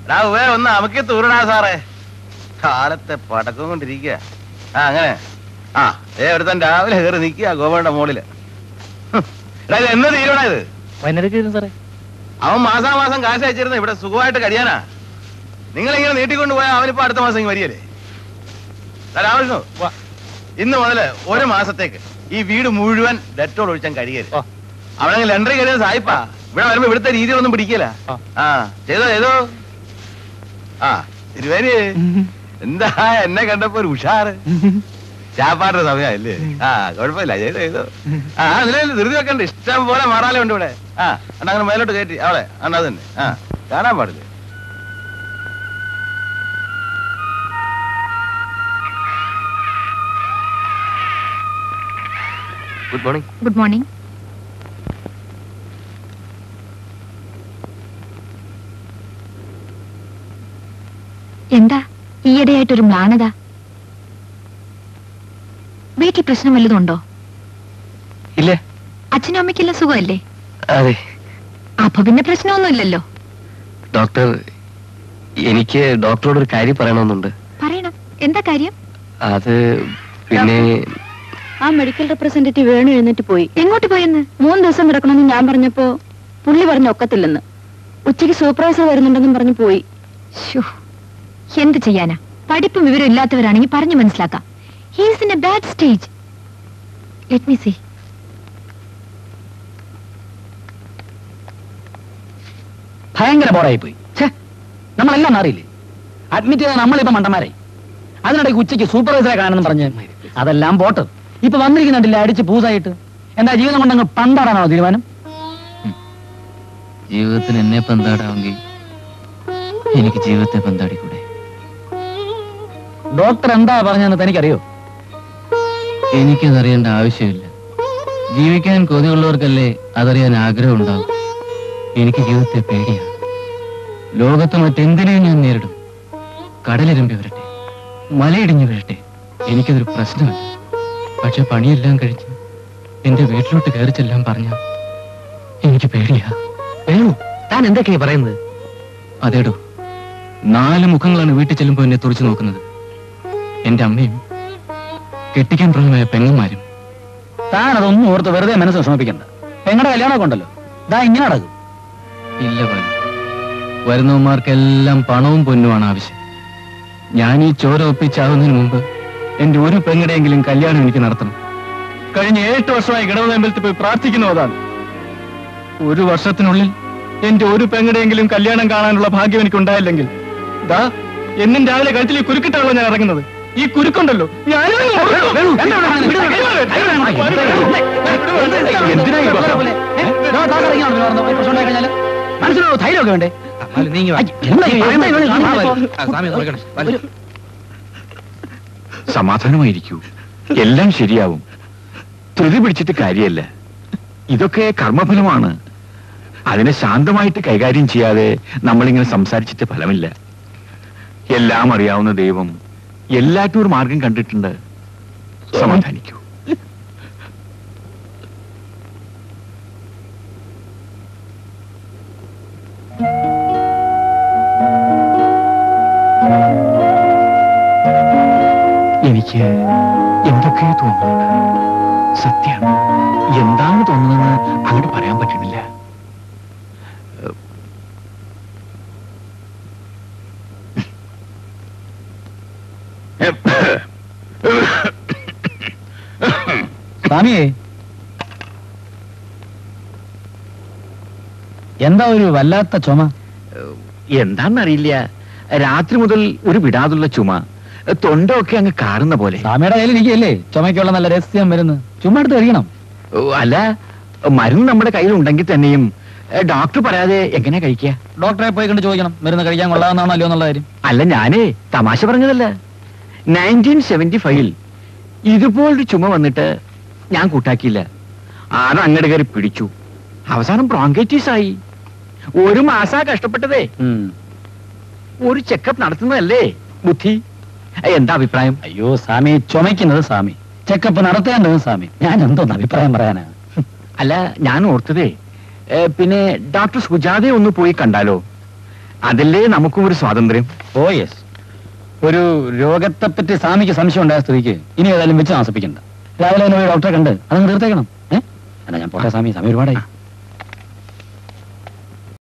എടാ ഉവേ ഒന്ന് അമക്കി തൂരണാ സാറേ കാലത്തെ പടക്കം കൊണ്ടിരിക്കുക ആ അങ്ങനെ ആ ഏ ഒരുത്തൻ രാവിലെ കയറി നിൽക്കുക ഗോവയുടെ മോളില് ഹും. എടാ ഇത് എന്ന് തീരുമാനം ഇത് വൈകുന്നേരം സാറേ അവൻ മാസാമാസം കാശ് അയച്ചിരുന്നു ഇവിടെ സുഖമായിട്ട് കഴിയാനാ നിങ്ങളിങ്ങനെ നീട്ടിക്കൊണ്ട് പോയാൽ അവനിപ്പോ അടുത്ത മാസം ഇങ്ങ് വരികയല്ലേ എടാ രാമകൃഷ്ണു വാ. ഇന്ന് മുതല് ഒരു മാസത്തേക്ക് ഈ വീട് മുഴുവൻ ഡെറ്റോൾ ഒഴിച്ചാൻ കഴിയരുത് ഓ. അവനങ്ങ് ലണ്ടറി കഴിയുന്ന സായിപ്പാ ഇവിടെ വരുമ്പോ ഇവിടുത്തെ രീതികളൊന്നും പിടിക്കില്ല ആ. ആ ചെയ്തോ ചെയ്തോ ആ തിരുവേരി എന്താ എന്നെ കണ്ടപ്പോ ഒരു ഉഷാറ് ചാപ്പാടിന്റെ സമയമല്ലേ ആ കുഴപ്പമില്ല ചെയ്തോ ചെയ്തോ ആ അതിൽ ധൃതി വെക്കണ്ട ഇഷ്ടം പോലെ മാറാലേ ഉണ്ട് ഇവിടെ ആ അണ്ണ അങ്ങനെ മേലോട്ട് കയറ്റി അവളെ അണ്ണ അത് തന്നെ ആ കാണാൻ പാടില്ല ഗുഡ് മോർണിംഗ് ഗുഡ് മോർണിംഗ് എന്താ ഈയിടെയായിട്ടൊരു മ്ലാനത വീട്ടിൽ പ്രശ്നം വല്ലതും ഉണ്ടോ ഇല്ല അച്ഛനും അമ്മയ്ക്കെല്ലാം സുഖമല്ലേ അതെ അപ്പൊ പിന്നെ പ്രശ്നമൊന്നുമില്ലല്ലോ ഡോക്ടർ എനിക്ക് ഡോക്ടറോട് ഒരു കാര്യം പറയണമെന്നുണ്ട് പറയണം എന്താ കാര്യം അത് പിന്നെ ആ മെഡിക്കൽ റെപ്രസെന്റേറ്റീവ് വേണു എഴുന്നേറ്റ് പോയി എങ്ങോട്ട് പോയെന്ന് മൂന്ന് ദിവസം കിടക്കണമെന്ന് ഞാൻ പറഞ്ഞപ്പോ പുള്ളി പറഞ്ഞ ഒക്കത്തില്ലെന്ന് ഉച്ചയ്ക്ക് സൂപ്പർവൈസർ വരുന്നുണ്ടെന്നും പറഞ്ഞു പോയി ശ്ശോ, എന്ത് ചെയ്യാനാ പഠിപ്പും വിവരം ഇല്ലാത്തവരാണെങ്കിൽ പറഞ്ഞു മനസ്സിലാക്കാം he's in a bad stage let me see ഭയങ്കര ബോറായി പോയി ഛേ നമ്മളെല്ലാം മാറിയില്ലേ അഡ്മിറ്റ് ചെയ്ത നമ്മളിപ്പോ മണ്ടന്മാരെ അതിനിടയ്ക്ക് ഉച്ചയ്ക്ക് സൂപ്പർവൈസറെ കാണണമെന്ന് പറഞ്ഞ് അതെല്ലാം പോട്ട് ഇപ്പൊ വന്നിരിക്കുന്നുണ്ടില്ല അടിച്ച് പൂസായിട്ട് എന്താ ജീവിതം കൊണ്ടങ്ങ് പണ്ടാടാനാണോ തീരുമാനം ജീവിതത്തിന് എന്നെ പന്താടാമെങ്കിൽ എനിക്ക് ജീവിതത്തെ പന്താടിക്കൂടെ ഡോക്ടർ എന്താ പറഞ്ഞതെന്ന് തനിക്കറിയോ എനിക്കതറിയേണ്ട ആവശ്യമില്ല ജീവിക്കാൻ കൊതിയുള്ളവർക്കല്ലേ അതറിയാൻ ആഗ്രഹം ഉണ്ടാവും എനിക്ക് ജീവിതത്തെ പേടിയാണ് ലോകത്ത് മറ്റെന്തിനേയും ഞാൻ നേരിടും കടലിരമ്പി വരട്ടെ മലയിടിഞ്ഞു വീഴട്ടെ എനിക്കതൊരു പ്രശ്നമല്ല പക്ഷെ പണിയെല്ലാം കഴിച്ച് എന്റെ വീട്ടിലോട്ട് കയറി ചെല്ലാൻ പറഞ്ഞ എനിക്ക് പേടിയാ വേണു താൻ എന്തൊക്കെയാ പറയുന്നത് അതേടോ നാല് മുഖങ്ങളാണ് വീട്ടിൽ ചെല്ലുമ്പോ എന്നെ തുറച്ചു നോക്കുന്നത് എന്റെ അമ്മയും കെട്ടിക്കാൻ പ്രായമായ പെങ്ങന്മാരും താൻ അതൊന്നും ഓർത്ത് വെറുതെ മനസ്സ് വിഷമിപ്പിക്കണ്ട പെങ്ങളുടെ കല്യാണമൊക്കെ ഉണ്ടല്ലോ ദാ ഇങ്ങനെ നടക്കും ഇല്ല പോലും വരുന്നവന്മാർക്കെല്ലാം പണവും പൊന്നുമാണ് ആവശ്യം ഞാൻ ഈ ചോര ഒപ്പിച്ചാകുന്നതിന് മുമ്പ് എന്റെ ഒരു പെങ്ങടെയെങ്കിലും കല്യാണം എനിക്ക് നടത്തണം കഴിഞ്ഞ ഏട്ട് വർഷമായി ഗണപതമ്പലത്തിൽ പോയി പ്രാർത്ഥിക്കുന്നു അതാണ് ഒരു വർഷത്തിനുള്ളിൽ എന്റെ ഒരു പെങ്ങടെയെങ്കിലും കല്യാണം കാണാനുള്ള ഭാഗ്യം എനിക്ക് ഉണ്ടായില്ലെങ്കിൽ ദാ എന്നും രാവിലെ കഴുത്തിൽ ഈ കുരുക്കിട്ടാണല്ലോ ഞാൻ ഇറങ്ങുന്നത് ഈ കുരുക്കുണ്ടല്ലോ ഞാനും എന്തിനാ ഈ ബഹളം? മനസ്സിലോ ധൈര്യമൊക്കെ വേണ്ടേ ഐ, എന്താ ഈ പറയുന്നത്? ഒരു- സമാധാനമായിരിക്കൂ എല്ലാം ശരിയാവും ധൃതി പിടിച്ചിട്ട് കാര്യമല്ല ഇതൊക്കെ കർമ്മഫലമാണ് അതിനെ ശാന്തമായിട്ട് കൈകാര്യം ചെയ്യാതെ നമ്മളിങ്ങനെ സംസാരിച്ചിട്ട് ഫലമില്ല എല്ലാം അറിയാവുന്ന ദൈവം എല്ലാറ്റും ഒരു മാർഗം കണ്ടിട്ടുണ്ട് സമാധാനിക്കൂ എനിക്ക് എന്തൊക്കെയോ തോന്നുന്നുണ്ട് സത്യം എന്താണ് തോന്നുന്നതെന്ന് അങ്ങോട്ട് പറയാൻ പറ്റണില്ല സ്വാമിയേ എന്താ ഒരു വല്ലാത്ത ചുമ എന്താണെന്നറിയില്ല രാത്രി മുതൽ ഒരു വിടാതുള്ള ചുമ തൊണ്ടൊക്കെ അങ്ങ് കാറുന്ന പോലെ സ്വാമിയുടെ കയ്യിൽ ഇരിക്കുകയല്ലേ ചുമയ്ക്കുള്ള നല്ല രഹസ്യം വരുന്നു ചുമ്മാ എടുത്ത് കഴിക്കണം ഓ, അല്ല മരുന്ന് നമ്മുടെ കയ്യിൽ ഉണ്ടെങ്കിൽ തന്നെയും ഏ, ഡോക്ടർ പറയാതെ എങ്ങനെ കഴിക്കുക ഡോക്ടറെ പോയി കണ്ട് ചോദിക്കണം മരുന്ന് കഴിക്കാൻ കൊള്ളാവുന്നതാണോ അല്ലയോ എന്നുള്ള കാര്യം അല്ല ഞാനേ തമാശ പറഞ്ഞതല്ല നയൻറ്റീൻ സെവന്റി ഫൈവിൽ ഇതുപോലൊരു ചുമ വന്നിട്ട് ഞാൻ കൂട്ടാക്കിയില്ല അത് അങ്ങോട്ട് കയറി പിടിച്ചു അവസാനം ബ്രോങ്കൈറ്റീസ് ആയി ഒരു മാസാ കഷ്ടപ്പെട്ടതേ ഒരു ചെക്കപ്പ് നടത്തുന്നതല്ലേ ബുദ്ധി ഏ, എന്താ അഭിപ്രായം അയ്യോ സ്വാമി ചുമയ്ക്കുന്നത് സ്വാമി ചെക്കപ്പ് നടത്തേണ്ടത് സ്വാമി ഞാൻ എന്തോന്ന് അഭിപ്രായം പറയാനാ അല്ല ഞാൻ ഓർത്തതേ ഏ, പിന്നെ ഡോക്ടർ സുജാതയെ ഒന്ന് പോയി കണ്ടാലോ അതല്ലേ നമുക്കും ഒരു സ്വാതന്ത്ര്യം ഓ യെസ് ഒരു രോഗത്തെ പറ്റി സ്വാമിക്ക് സംശയം ഉണ്ടായ സ്ഥിതിക്ക് ഇനി ഏതായാലും വെച്ച് താമസിപ്പിക്കണ്ട രാവിലെ തന്നെ പോയി ഡോക്ടറെ കണ്ട് അതങ്ങ് തീർത്തേക്കണം ഏഹ് അല്ല ഞാൻ പോട്ടെ സ്വാമി സമയം ഒരുപാടായി